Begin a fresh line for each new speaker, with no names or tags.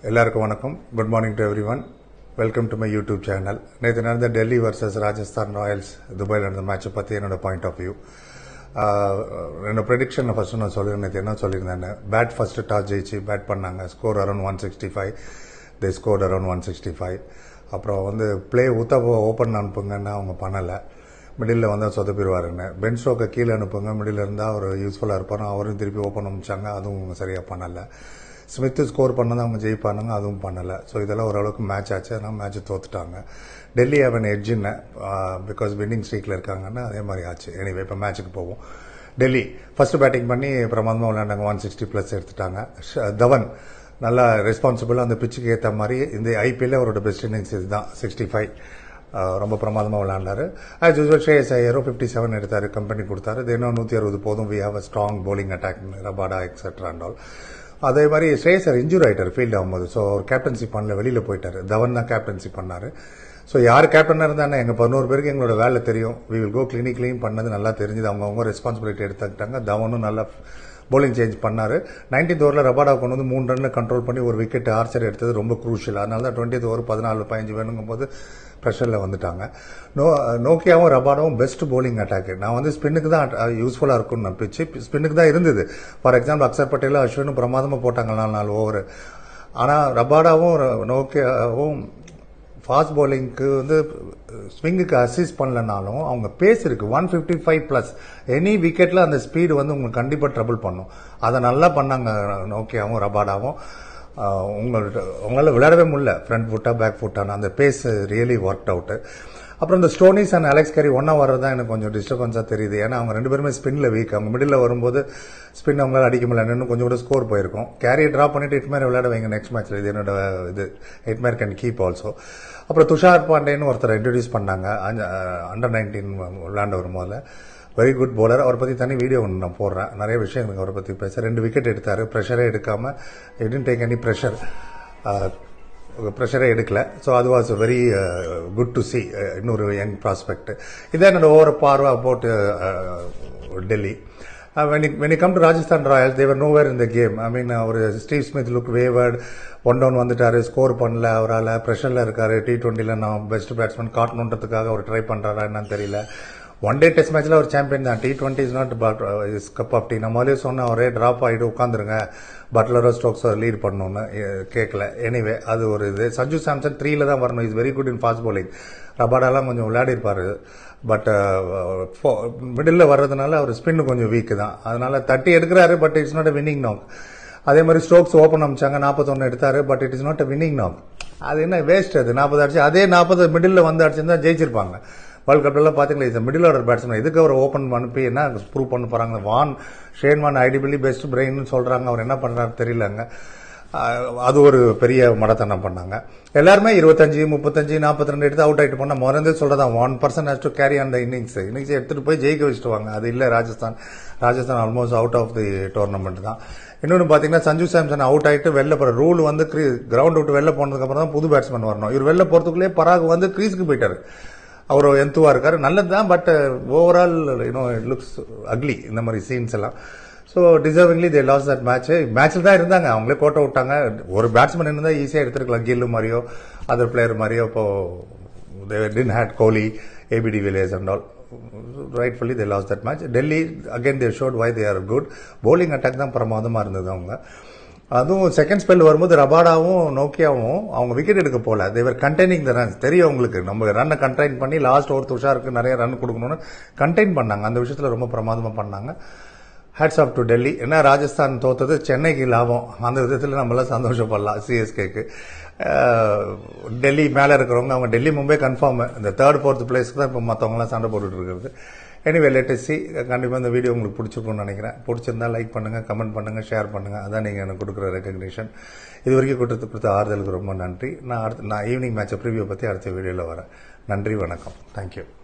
எல்லாருக்கும் வணக்கம் good morning to everyone welcome to my YouTube channel நேற்று நடந்த டெல்லி வர்சஸ் ராஜஸ்தான் ராயல்ஸ் துபாயில் நடந்த மேட்சை பற்றி என்னோட பாயிண்ட் ஆஃப் வியூ என்னோட ப்ரெடிக்ஷனை ஃபஸ்ட்டு நான் சொல்லியிருந்தேன் நேற்று என்ன சொல்லியிருந்தேன் பேட் ஃபஸ்ட்டு டாஸ் ஜெயிச்சு பேட் பண்ணாங்க score around one sixty five they score around one sixty five அப்புறம் வந்து ப்ளே உத்த ஓப்பன் அனுப்புங்கன்னா அவங்க பண்ணலை மிடில் வந்தால் சொதப்பிடுவாருன்னு பென் ஸ்டோக்கை கீழே அனுப்புங்க மிடில் இருந்தால் அவர் யூஸ்ஃபுல்லாக இருப்பார் அவரும் திருப்பி ஓப்பன் அனுப்பிச்சாங்க அதுவும் அவங்க சரியாக பண்ணலை ஸ்மித்து ஸ்கோர் பண்ணதை அவங்க ஜெயிப்பானுங்க அதுவும் பண்ணலை ஸோ இதெல்லாம் ஓரளவுக்கு மேட்ச் ஆச்சு அதனால் மேட்ச் தோத்துட்டாங்க டெல்லி அவன் எட்ஜின்னு பிகாஸ் வின்னிங் ஸ்ட்ரீக்கில் இருக்காங்கன்னு அதே மாதிரி ஆச்சு எனிவே இப்போ மேட்ச்சுக்கு போவோம் டெல்லி ஃபர்ஸ்ட் பேட்டிங் பண்ணி பிரமாதமாக விளையாண்டாங்க ஒன் சிக்ஸ்டி ப்ளஸ் எடுத்துட்டாங்க தவன் நல்லா ரெஸ்பான்சிபிளாக அந்த பிச்சுக்கு ஏற்ற மாதிரி இந்த ஐபிஎல்ல அவரோட பெஸ்ட் இன்னிங்ஸ் இதுதான் சிக்ஸ்டி ஃபைவ் ரொம்ப பிரமாதமாக விளையாண்டாரு ஆஸ் யூஸ்வல் ஷேயஸ் ஐயரும் ஃபிஃப்டி செவன் எடுத்தார் கம்பெனி கொடுத்தாரு தினம் நூற்றி அறுபது போதும் we have a strong bowling attack Rabada etcetera and all அதே மாதிரி ஸ்ரேயசர் இன்ஜூர் ஆயிட்டார் ஃபீல்ட் ஆகும்போது ஸோ அவர் கேப்டன்சி பண்ணல வெளியில் போயிட்டார் தவன் தான் கேப்டன்சி பண்ணார் ஸோ யார் கேப்டனாக இருந்தானே எங்கள் பதினோரு பேருக்கு எங்களோட வேலை தெரியும் வி வில் கோ கிளினிக்லையும் பண்ணது நல்லா தெரிஞ்சுது அவங்கவுங்க ரெஸ்பான்சிபிலிட்டி எடுத்துக்கிட்டாங்க தவனும் நல்லா போலிங் சேஞ்ச் பண்ணார் நைன்டீன்த் ஓவரில் ரபாடா கொண்டு வந்து மூணு ரன்னில் கண்ட்ரோல் பண்ணி ஒரு விக்கெட் ஆர்ச்சர் எடுத்தது ரொம்ப குரூஷியல் அதனால தான் டுவெண்ட்டி ஓவர் பதினாலு பதினஞ்சு வேணுங்கும் போது ப்ரெஷரில் வந்துட்டாங்க நோ நோக்கியாவும் ரபாடாவும் பெஸ்ட் போலிங் அட்டாக்கு நான் வந்து ஸ்பின்னுக்கு தான் யூஸ்ஃபுல்லாக இருக்கும்னு நான் பிச்சு ஸ்பின்னுக்கு தான் இருந்தது ஃபார் எக்ஸாம்பிள் அக்சர் பட்டேலும் அஸ்வினும் பிரமாதமாக போட்டாங்க நாலு நாலு ஓவர் ஆனால் ரபாடாவும் நோக்கியாவும் ஃபாஸ்ட் பவுலிங்க்கு வந்து ஸ்விங்குக்கு அசிஸ்ட் பண்ணலனாலும் அவங்க பேஸ் இருக்கு one fifty five plus any விக்கெட்டில் அந்த ஸ்பீடு வந்து உங்களுக்கு கண்டிப்பாக ட்ரபிள் பண்ணும் அதை நல்லா பண்ணாங்க நோக்கியாவும் ரபாடாவும் உங்கள்கிட்ட உங்களால் விளையாடவே முடியல ஃப்ரண்ட் ஃபுட்டா பேக் ஃபுட்டான அந்த பேஸ் ரியலி ஒர்க் அவுட்டு அப்புறம் இந்த ஸ்டோனிஸ் அண்ட் அலெக்ஸ் கேரி ஒன்றா வர்றது தான் எனக்கு கொஞ்சம் டிஸ்டர்பன்ஸாக தெரியுது ஏன்னா அவங்க ரெண்டு பேருமே ஸ்பின்னில் வீக் அவங்க மிடில் வரும்போது ஸ்பின் அவங்களால அடிக்க முடியல இன்னும் கொஞ்சம் கூட ஸ்கோர் போயிருக்கும் கேரியை ட்ராப் பண்ணிட்டு எயிட் மேர் விளையாட வைங்க நெக்ஸ்ட் மேட்ச்சில் இது என்னோட இது Hetmyer can keep also அப்புறம் துஷார் பாண்டேன்னு ஒருத்தர் இன்ட்ரடியூஸ் பண்ணாங்க அண்டர் நைன்டீன் விளையாண்டவர் முதல்ல வெரி குட் போலர் அவரை பற்றி தனி வீடியோ ஒன்று நான் போடுறேன் நிறைய விஷயம் அவரை பற்றி பேச ரெண்டு விக்கெட் எடுத்தார் ப்ரெஷரே எடுக்காமல் இடன் டேக் எனி ப்ரெஷர் ப்ரெஷரே எடுக்கல ஸோ அது was very good to see இன்னொரு யங் ப்ராஸ்பெக்ட் இதான் என்னோட ஓவர் பார்வை about Delhi when when come to Rajasthan Royals they were nowhere இந்த கேம் ஐ மீன் அவர் Steve Smith look wayward one down வந்துட்டாரு ஸ்கோர் பண்ணல அவரால் ப்ரெஷரில் இருக்காரு டி டுவெண்ட்டியில் நான் பெஸ்ட் பேட்ஸ்மேன் காட்டணுன்றதுக்காக அவர் ட்ரை பண்ணுறாரா என்னன்னு தெரியல ஒன் டே டெஸ்ட் மேட்ச்ல ஒரு சாம்பியன் தான் T twenty is not is cup of tea நம்மளே சொன்ன ஒரே ட்ராப் ஆகிட்டு உட்காந்துருங்க பட்லரோ ஸ்டோக்ஸோ லீட் பண்ணணும்னு கேட்கல எனிவே அது ஒரு இது சஞ்சு சாம்சன் த்ரீல தான் வரணும் is very good in fast bowling ரபாடாலாம் கொஞ்சம் விளையாடி இருப்பாரு பட் மிடில் வர்றதுனால அவர் ஸ்பின்னு கொஞ்சம் வீக் தான் அதனால தட்டி எடுக்கிறாரு but it's not a winning knock அதே மாதிரி ஸ்டோக்ஸ் ஓப்பன் அமிச்சாங்க நாற்பத்தொன்னு எடுத்தாரு but it is not a winning knock அது என்ன வேஸ்ட் அது நாற்பது அடிச்சு அதே நாற்பது மிடில் வந்து அடிச்சிருந்தா ஜெயிச்சிருப்பாங்க வேர்ல்ட் கப்லாம் பார்த்தீங்களா இது மிடில் ஆர்டர் பேட்ஸ்மேன் இதுக்கு அவர் ஓப்பன் அனுப்பி என்ன ப்ரூவ் பண்ண போறாங்க வான் ஷேன் வான் ஐடிபிளி பெஸ்ட் பிரெயின் சொல்றாங்க அவர் என்ன பண்றாரு தெரியலங்க அது ஒரு பெரிய மடத்தனம் பண்ணாங்க எல்லாருமே இருபத்தஞ்சு முப்பத்தஞ்சு நாற்பத்தி ரெண்டு எடுத்து அவுட் ஆயிட்டு போனா மறந்து சொல்றதா one person has to carry அந்த இன்னிங்ஸ் இன்னிங்ஸ் எடுத்துட்டு போய் ஜெயிக்க வச்சுட்டு வாங்க அது இல்ல Rajasthan Rajasthan almost out of the tournament தான் இன்னொன்று பார்த்தீங்கன்னா சஞ்சு சாம்சன் அவுட் ஆயிட்டு வெளில போற ரூல் வந்து கிரவுண்ட் விட்டு வெளில போனதுக்கு அப்புறம் தான் புது பேட்ஸ்மேன் வரணும் இவர் வெளில போறதுக்குள்ளே பராக் வந்து கிரீஸ்க்கு போயிட்டாரு அவர் எந்துவா இருக்காரு நல்லது தான் but overall you know it looks ugly இந்த மாதிரி சீன்ஸ் எல்லாம் so deservingly they lost that match மேட்ச்சில் தான் இருந்தாங்க அவங்களே கோட்டை விட்டாங்க ஒரு பேட்ஸ்மேன் இருந்தால் ஈஸியாக எடுத்துருக்கலாம் கில்லு மாதிரியோ அதர் பிளேயர் மாதிரியோ இப்போ they then had Kohli ABD Villiers and all rightfully they lost that match Delhi again they showed why they are good bowling attack தான் பிரமாதமாக இருந்தது அவங்க அதுவும் செகண்ட் ஸ்பெல் வரும்போது ரபாடாவும் நோக்கியாவும் அவங்க விக்கெட் எடுக்க போல தேவர் கண்டெய்னிங் த ரன்ஸ் தெரியும் உங்களுக்கு நம்ம ரன்னை கண்டெயின் பண்ணி லாஸ்ட் ஓவர் துஷாருக்கு நிறைய ரன் கொடுக்கணும்னு கண்டெயின் பண்ணாங்க அந்த விஷயத்துல ரொம்ப பிரமாதமா பண்ணாங்க ஹேட்ஸ் ஆஃப் டு டெல்லி ஏன்னா ராஜஸ்தான் தோத்தது சென்னைக்கு லாபம் அந்த விதத்தில் நம்மளாம் சந்தோஷப்படலாம் சிஎஸ்கேக்கு டெல்லி மேலே இருக்கிறவங்க அவங்க டெல்லி மும்பை கன்ஃபார்ம் இந்த தேர்ட் ஃபோர்த் பிளேஸ்க்கு தான் இப்போ மற்றவங்களாம் சண்டை போட்டுட்டு இருக்கிறது எனிவே லேட்டஸ்ட் கண்டிப்பாக இந்த வீடியோ உங்களுக்கு பிடிச்சிருக்கும்னு நினைக்கிறேன் பிடிச்சிருந்தா லைக் பண்ணுங்கள் கமெண்ட் பண்ணுங்கள் ஷேர் பண்ணுங்கள் அதான் நீங்கள் எனக்கு கொடுக்குற ரெக்கக்னிஷன் இது வரைக்கும் கொடுத்து கொடுத்த ஆறுதலுக்கு ரொம்ப நன்றி நான் அடுத்து நான் ஈவினிங் மேட்சை ப்ரிவியூ பற்றி அடுத்த வீடியோவில் வரேன் நன்றி வணக்கம் தேங்க்யூ